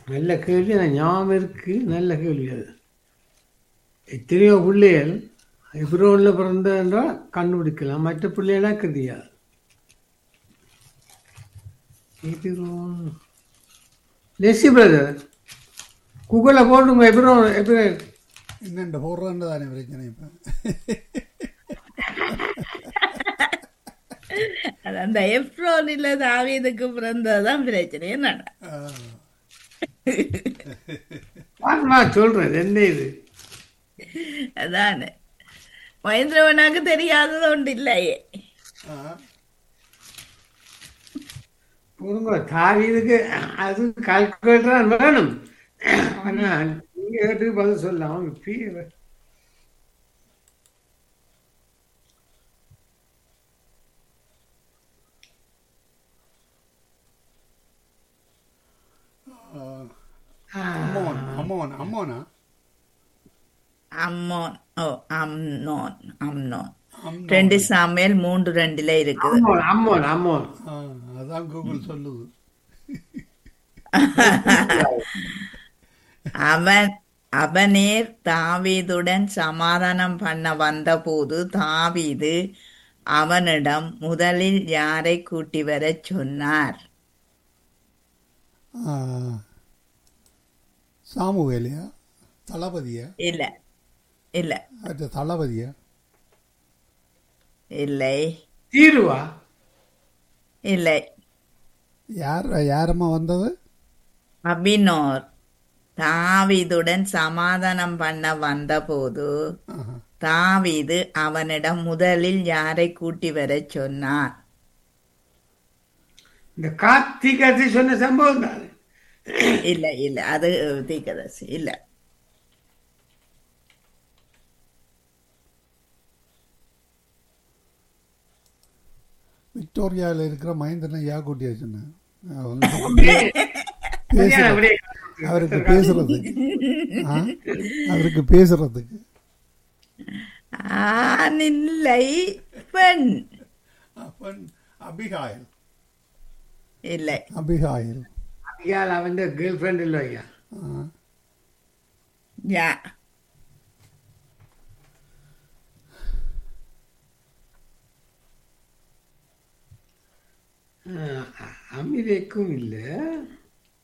நல்ல கேள்வி எனக்கு ஞாபகம் இருக்கு நல்ல கேள்வி அது எத்தனையோ பிள்ளைகள் எப்ரோனில் பிறந்த என்றால் கண்டுபிடிக்கலாம் மற்ற பிள்ளைகளாம் தெரியாது எபிரோன் லெசி பிரதர் கூகுளில் போடுங்க எப்ரோன் எப்ரோ என்னென்ன போடுறேன்னு தானே பிரச்சனை இப்போ அது அந்த எப்ரோனில் தாவீதுக்கு பிறந்ததுதான் பிரச்சனை என்னடா வாங்கம்மா சொல்கிறேன் என்ன இது அதானே மகேந்திரவனாக்கு தெரியாதது ஒன்று இல்லையே போதுங்க தாவீதுக்கு அது கால்குலேட்டர் வேணும் ஆனால் நீங்கள் கேட்டு பதில் சொல்லலாம் அவங்க பீ- அம்மோன் அம்மோன் அம்மோனா அம்மோன் ஓ அம்னோன் அம்னோன் அம்னோன். ரெண்டு சாமியல் மூன்று ரெண்டுல இருக்குது அம்மோன் அம்மோன் அம்மோன் ஆ, அதான் கூகுள் சொல்லுது அவன் அவனேர் தாவீதுடன் சமாதானம் பண்ண வந்தபோது தாவீது அவனிடம் முதலில் யாரை கூட்டி வரச் சொன்னார் ஆ, சாமுவேலியா தளபதியா இல்ல இல்ல அது தளபதியா இல்லை தீருவா இல்லை யார் யாரம்மா வந்தது அபினோர் தாவீதுடன் சமாதானம் பண்ண வந்தபோது ஆஹா. தாவீது அவனிடம் முதலில் யாரை கூட்டி வரச் சொன்னார் இந்த கார்த்திகத்தை சொன்ன சம்பவம் தான் இல்ல இல்ல அது தீக்கதர்சி இல்ல விக்டோரியாவில் இருக்கிற மகேந்திரனை யா கூட்டியா சொன்னேன் அவங்க சரியான பேசுறது விடை. அவருக்கு பேசுறதுக்கு ஆ? அவருக்கு பேசுறதுக்கு ஆண் இல்லை பெண் அப்பன் அபிகாயல் இல்லை அபிகாயல் இயாள் அவன் கேர்ள் ஃப்ரெண்ட் இல்லை ஐயா ஆ. யா அமிரேக்கும் இல்லை